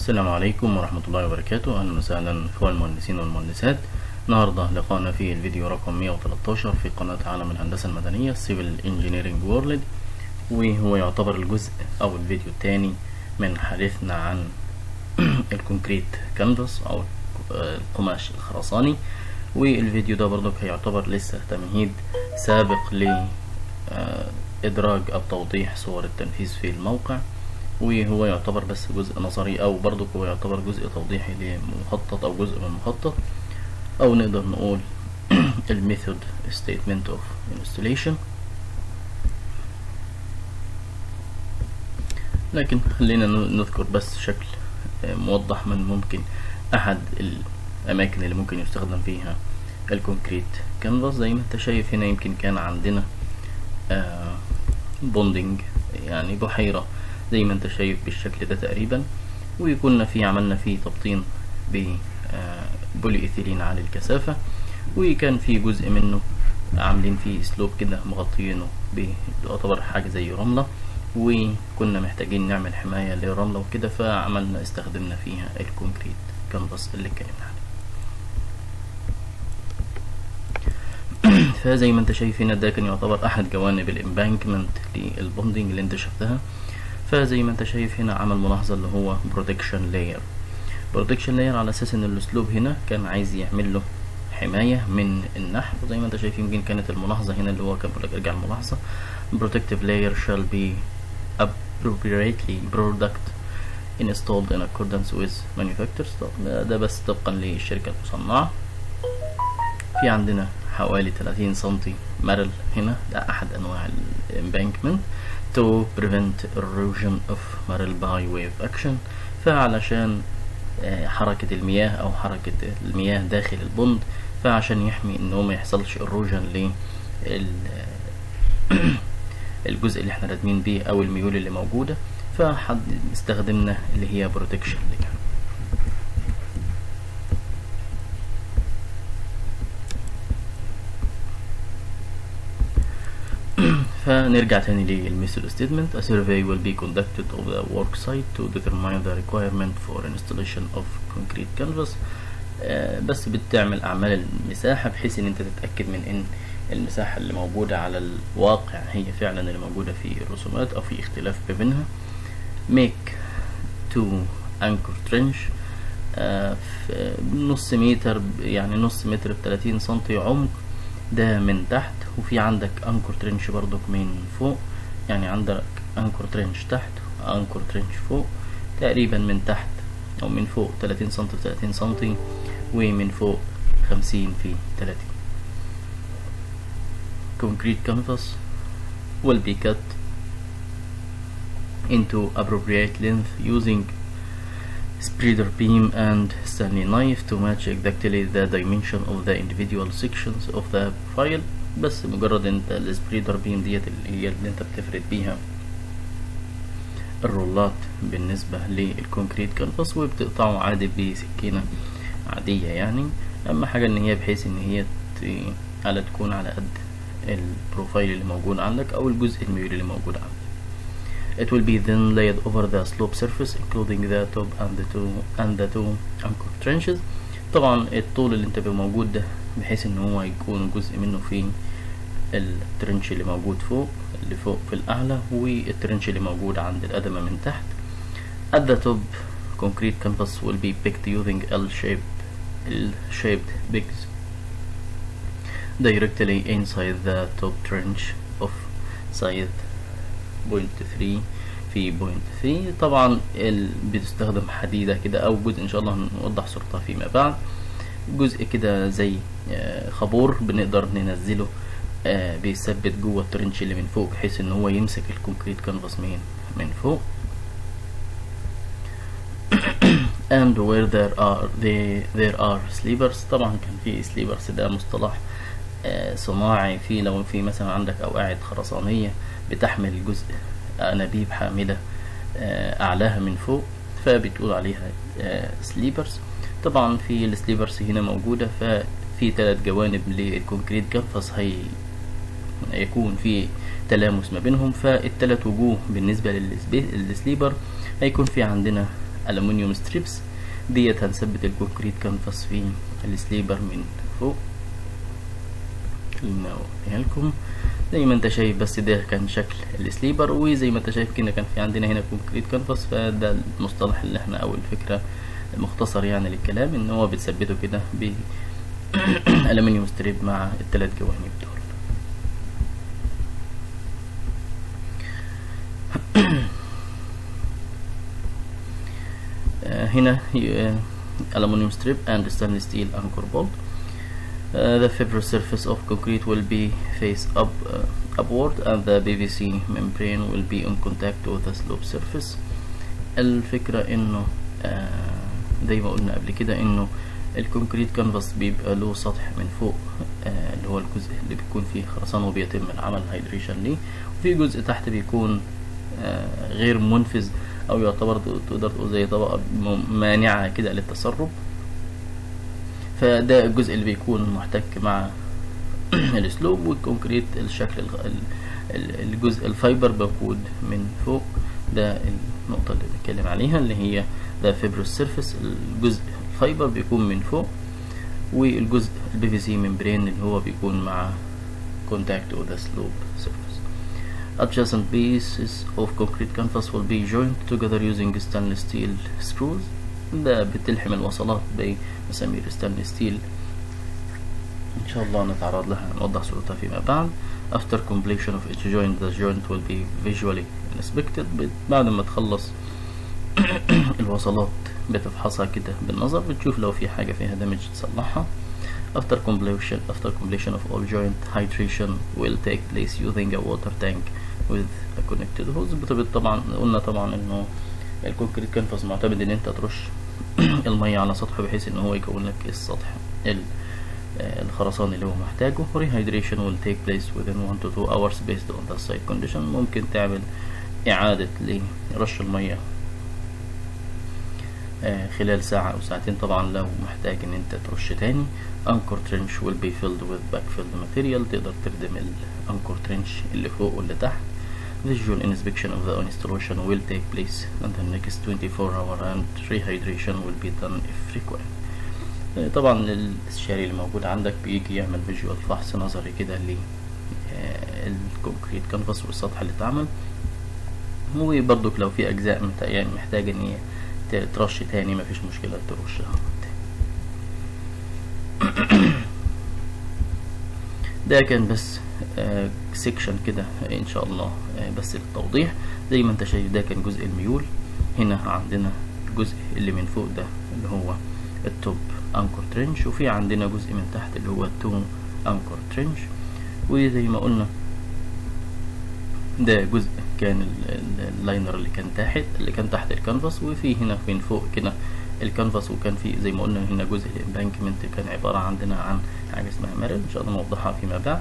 السلام عليكم ورحمة الله وبركاته أهلا وسهلا إخوان المهندسين والمهندسات النهاردة لقاءنا في الفيديو رقم 113 في قناة عالم الهندسة المدنية Civil Engineering World وهو يعتبر الجزء أو الفيديو الثاني من حديثنا عن الكونكريت كانفاس أو القماش الخرساني والفيديو ده برضك هيعتبر لسه تمهيد سابق لإدراج أو توضيح صور التنفيذ في الموقع وهو يعتبر بس جزء نظري او برضك هو يعتبر جزء توضيحي لمخطط او جزء من مخطط او نقدر نقول الميثود statement of installation لكن خلينا نذكر بس شكل موضح من ممكن احد الاماكن اللي ممكن يستخدم فيها الكونكريت كانفاس زي ما انت شايف هنا يمكن كان عندنا بوندنج يعني بحيره زي ما انت شايف بالشكل ده تقريبا وكنا في عملنا فيه تبطين بولي ايثيلين عالي الكثافة وكان في جزء منه عاملين فيه سلوب كده مغطيينه بيعتبر حاجة زي رملة وكنا محتاجين نعمل حماية للرملة وكده فعملنا استخدمنا فيها الكونكريت كانفاس اللي اتكلمنا عليه فزي ما انت شايف هنا ده كان يعتبر احد جوانب الامبانكمنت للبوندنج اللي انت شفتها فزي ما انت شايف هنا عمل ملاحظة اللي هو بروتكشن لاير بروتكشن لاير على اساس ان الاسلوب هنا كان عايز يعمل له حماية من النحو وزي ما انت شايف يمكن كانت الملاحظة هنا اللي هو كان ارجع الملاحظة protective layer shall be appropriately product installed in accordance with manufacturers ده بس طبقا للشركة المصنعة في عندنا حوالي 30 سنتي مرل هنا ده احد انواع الامبانكمنت to prevent erosion of marl by wave action فعلشان حركة المياه أو حركة المياه داخل البند فعشان يحمي إن هو ما يحصلش erosion لل الجزء اللي احنا رادمين بيه أو الميول اللي موجودة فحد استخدمنا اللي هي protection layer فنرجع تاني للميثود ستيتمنت a survey will be conducted of the work site to determine the requirement for installation of concrete canvas آه بس بتعمل اعمال المساحة بحيث ان انت تتأكد من ان المساحة اللي موجودة على الواقع هي فعلا اللي موجودة في الرسومات او في اختلاف بينها make two anchor trench آه نص متر يعني نص متر بتلاتين سنتي عمق ده من تحت وفي عندك انكور ترنش برضك من فوق يعني عندك انكور ترنش تحت انكور ترنش فوق تقريبا من تحت او من فوق 30 سم في 30 سم ومن فوق 50 في 30 concrete canvas will be cut into appropriate length using spreader beam and Stanley knife to match exactly the dimension of the individual sections of the profile بس مجرد انت السبريدر بيم ديت اللي هي اللي انت بتفرد بيها الرولات بالنسبة للكونكريت كانفاس وبتقطعه عادي بسكينة عادية يعني اهم حاجة ان هي بحيث ان هي على تكون على قد البروفايل اللي موجود عندك او الجزء الميول اللي موجود عندك It will be then laid over the slope surface including the top and the two and the two anchor trenches طبعا الطول اللي انت موجود ده بحيث ان هو يكون جزء منه في الترنش اللي موجود فوق اللي فوق في الاعلى والترنش اللي موجود عند القدمة من تحت at the top concrete canvas will be picked using L-shaped L-shaped pegs directly inside the top trench of size بوينت 3 في بوينت 3 طبعا بتستخدم حديدة كده او جزء ان شاء الله هنوضح صورتها فيما بعد جزء كده زي خابور بنقدر ننزله بيثبت جوه الترنش اللي من فوق بحيث ان هو يمسك الكونكريت كانفاس من من فوق and where there are they, there are sleepers طبعا كان في sleepers ده مصطلح صناعي في لو في مثلا عندك قواعد خرسانية بتحمل جزء أنابيب حاملة أعلاها من فوق فبتقول عليها سليبرز طبعا في السليبرز هنا موجودة ففي ثلاث جوانب للكونكريت كانفاس هي يكون في تلامس ما بينهم فالثلاث وجوه بالنسبة للسليبر هيكون في عندنا الومنيوم ستريبس ديت هنثبت الكونكريت كانفاس في السليبر من فوق خلينا اوريها لكم زي ما انت شايف بس ده كان شكل السليبر وزي ما انت شايف كده كان في عندنا هنا كونكريت كانفاس فده المصطلح اللي احنا او الفكره المختصر يعني للكلام ان هو بتثبته كده ب الومنيوم ستريب مع الثلاث جوانب دول هنا aluminum strip and stainless steel anchor bolt. Uh, the fibrous surface of concrete will be face up uh, upward and the PVC membrane will be in contact with the slope surface. الفكرة انه uh, زي ما قلنا قبل كده انه الكونكريت كانفاس بيبقى له سطح من فوق آه اللي هو الجزء اللي بيكون فيه خرسانة وبيتم العمل هيدريشن ليه وفي جزء تحت بيكون آه غير منفذ او يعتبر تقدر تقول زي طبقة مانعة كده للتسرب فده الجزء اللي بيكون محتك مع الاسلوب والكونكريت الشكل الجزء الفايبر موجود من فوق ده النقطة اللي بنتكلم عليها اللي هي ده فيبروس سيرفيس الجزء الفايبر بيكون من فوق والجزء البي في سي ممبرين اللي هو بيكون مع contact with the slope surface. Adjacent pieces of concrete canvas will be joined together using stainless steel screws. ده بتلحم الوصلات بمسامير stainless steel. إن شاء الله نتعرض لها نوضح صورتها فيما بعد. After completion of each joint, the joint will be visually inspected. بعد ما تخلص الوصلات بتفحصها كده بالنظر بتشوف لو في حاجة فيها دمج تصلحها after completion after completion of all joint hydration will take place using a water tank with a connected hose بتبقى طبعا قلنا طبعا انه الكونكريت كانفاس معتمد ان انت ترش المية على سطحه بحيث ان هو يكون لك السطح الخرساني اللي هو محتاجه rehydration will take place within 1 to 2 hours based on the site condition ممكن تعمل إعادة لرش المية خلال ساعة أو ساعتين طبعا لو محتاج إن أنت ترش تاني أنكور ترنش will be filled with backfilled material تقدر تردم الأنكور ترنش اللي فوق واللي تحت Visual inspection of the installation will take place in the next 24 hour and rehydration will be done if required طبعا الاستشاري اللي موجود عندك بيجي يعمل فيجوال فحص نظري كده للكونكريت كانفاس والسطح اللي اتعمل وبرضك لو في أجزاء يعني محتاجة إن هي ترش تاني مفيش مشكلة ترشها ده كان بس آه سيكشن كده ان شاء الله آه بس للتوضيح زي ما انت شايف ده كان جزء الميول هنا عندنا الجزء اللي من فوق ده اللي هو التوب انكور ترنش وفي عندنا جزء من تحت اللي هو التو انكور ترنش وزي ما قلنا ده جزء كان اللاينر اللي كان تحت اللي كان تحت الكانفاس وفي هنا من فوق كده الكانفاس وكان في زي ما قلنا هنا جزء الامبانكمنت كان عبارة عندنا عن حاجة اسمها ميرل ان شاء الله نوضحها فيما بعد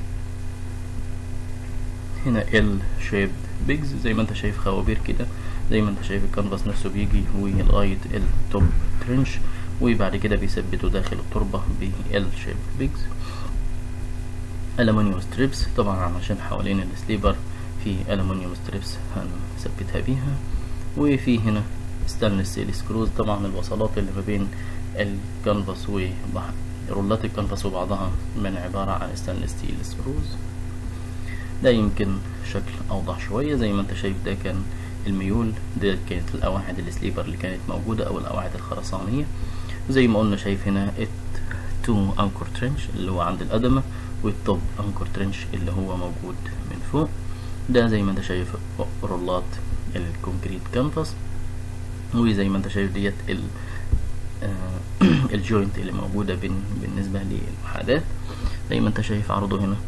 هنا ال شيب بيجز زي ما انت شايف خوابير كده زي ما انت شايف الكانفاس نفسه بيجي ولغاية التوب ترنش وبعد كده بيثبته داخل التربة بال شيب بيجز ألمونيوم ستريبس طبعا عشان حوالين السليبر في ألمونيوم ستريبس هنثبتها بيها وفي هنا ستانلس ستيل سكروز طبعا الوصلات اللي ما بين الكانفاس ورولات الكانفاس وبعضها من عبارة عن ستانلس ستيل سكروز ده يمكن شكل أوضح شوية زي ما انت شايف ده كان الميول ده كانت القواعد السليبر اللي كانت موجودة أو القواعد الخرسانية زي ما قلنا شايف هنا تو أنكور ترنش اللي هو عند القدمة والتوب أنكور ترنش اللي هو موجود من فوق ده زي ما انت شايف رولات الكونكريت كانفاس وزي ما انت شايف ديت ال الجوينت اللي موجودة بين بالنسبة للوحدات زي ما انت شايف عرضه هنا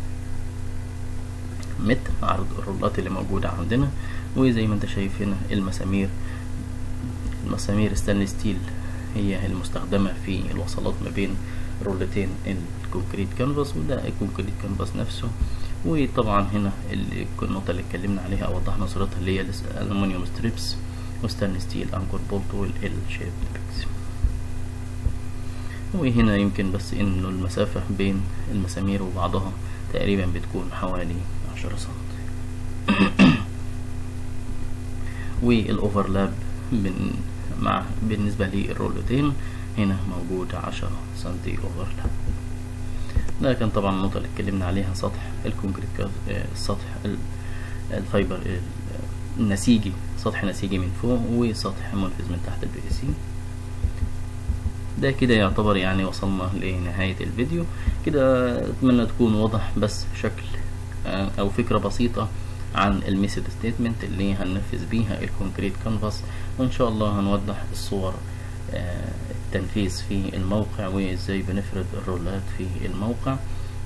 متر عرض الرولات اللي موجودة عندنا وزي ما انت شايف هنا المسامير المسامير ستانلس ستيل هي المستخدمة في الوصلات ما بين رولتين الكونكريت كانفاس وده الكونكريت كانفاس نفسه وطبعا هنا النقطة اللي اتكلمنا عليها او وضحنا صورتها اللي هي الالومنيوم ستريبس وستانلس ستيل انكور بولت والال شيب بيكس وهنا يمكن بس انه المسافة بين المسامير وبعضها تقريبا بتكون حوالي عشرة سنتي والاوفرلاب بن مع بالنسبة للرولتين هنا موجود عشرة سنتي اوفرلاب ده كان طبعا النقطة اللي اتكلمنا عليها سطح الكونكريت السطح الفايبر النسيجي سطح نسيجي من فوق وسطح منفذ من تحت البي سي ده كده يعتبر يعني وصلنا لنهاية الفيديو كده اتمنى تكون واضح بس شكل او فكرة بسيطة عن الميثود ستيتمنت اللي هننفذ بيها الكونكريت كانفاس وان شاء الله هنوضح الصور التنفيذ في الموقع وازاي بنفرد الرولات في الموقع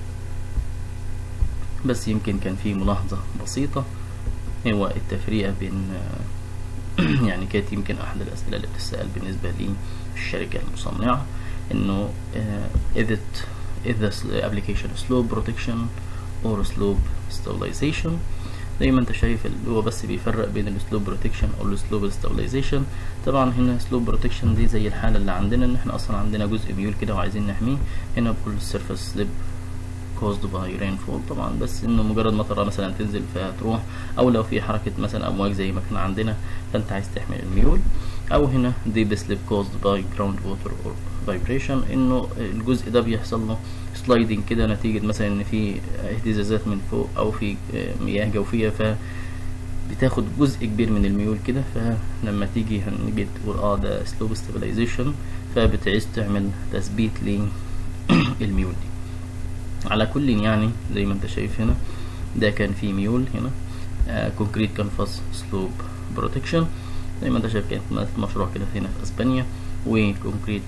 بس يمكن كان في ملاحظة بسيطة هو التفريقة بين يعني كانت يمكن أحد الأسئلة اللي بتسأل بالنسبة للشركة المصنعة إنه إذا إذا application slope protection or slope stabilization زي ما انت شايف اللي هو بس بيفرق بين السلوب بروتكشن او السلوب ستابلايزيشن طبعا هنا سلوب بروتكشن دي زي الحاله اللي عندنا ان احنا اصلا عندنا جزء ميول كده وعايزين نحميه هنا بقول السيرفيس سليب caused by rainfall طبعا بس انه مجرد مطره مثلا تنزل فتروح او لو في حركه مثلا امواج زي ما كان عندنا فانت عايز تحمي الميول او هنا deep slip caused by groundwater or vibration انه الجزء ده بيحصل له سلايدنج كده نتيجة مثلا ان في اهتزازات من فوق او في مياه جوفية ف بتاخد جزء كبير من الميول كده فلما تيجي هنيجي تقول اه ده سلوب ستابلايزيشن فبتعيز تعمل تثبيت للميول دي على كل يعني زي ما انت شايف هنا ده كان في ميول هنا كونكريت كانفاس سلوب بروتكشن زي ما انت شايف كانت مشروع كده هنا في اسبانيا وكونكريت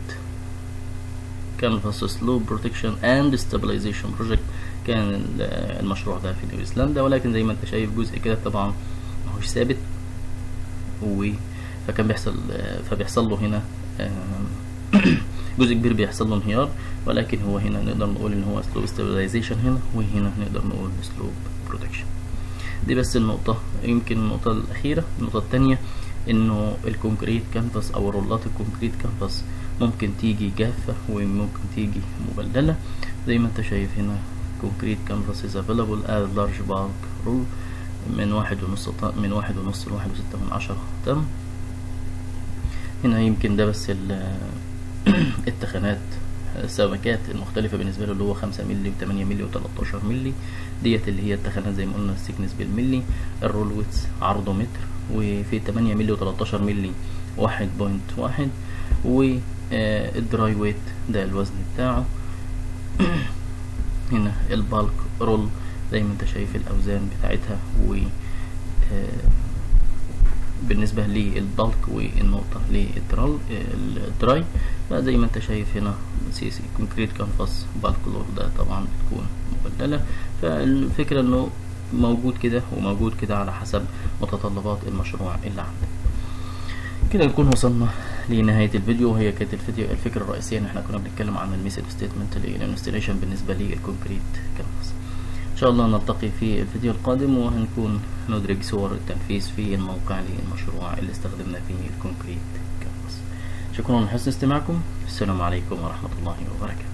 كانفاس سلوب بروتكشن اند ستابلايزيشن بروجكت كان المشروع ده في نيوزيلندا ولكن زي ما انت شايف جزء كده طبعا ماهوش ثابت و فكان بيحصل فبيحصل له هنا جزء كبير بيحصل له انهيار ولكن هو هنا نقدر نقول ان هو سلوب ستابلايزيشن هنا وهنا نقدر نقول سلوب بروتكشن دي بس النقطة يمكن النقطة الأخيرة النقطة التانية إنه الكونكريت كانفاس أو رولات الكونكريت كانفاس ممكن تيجي جافة وممكن تيجي مبللة زي ما انت شايف هنا كونكريت كانفاس is available as large bulk roll من واحد ونص طن من واحد ونص لواحد وستة من عشرة طن هنا يمكن ده بس التخانات السمكات المختلفة بالنسبة له اللي هو خمسة ملي وتمانية ملي وتلاتاشر ملي ديت اللي هي التخانات زي ما قلنا السيكنس بالملي الرول ويتس عرضه متر وفي تمانية ملي وتلاتاشر ملي واحد بوينت واحد والدراي ويت ده الوزن بتاعه هنا البالك رول زي ما انت شايف الاوزان بتاعتها و بالنسبة للبالك والنقطة للدرال الدراي فزي ما انت شايف هنا سي سي كونكريت كانفاس بالك لور ده طبعا بتكون مبدلة فالفكرة انه موجود كده وموجود كده على حسب متطلبات المشروع اللي عندك كده نكون وصلنا لنهاية الفيديو وهي كانت الفيديو الفكرة الرئيسية ان احنا كنا بنتكلم عن الميثود ستيتمنت للانستليشن بالنسبة للكونكريت كانفاس ان شاء الله نلتقي في الفيديو القادم وهنكون ندرج صور التنفيذ في الموقع للمشروع اللي استخدمنا فيه الكونكريت كانفاس شكرا لحسن استماعكم السلام عليكم ورحمة الله وبركاته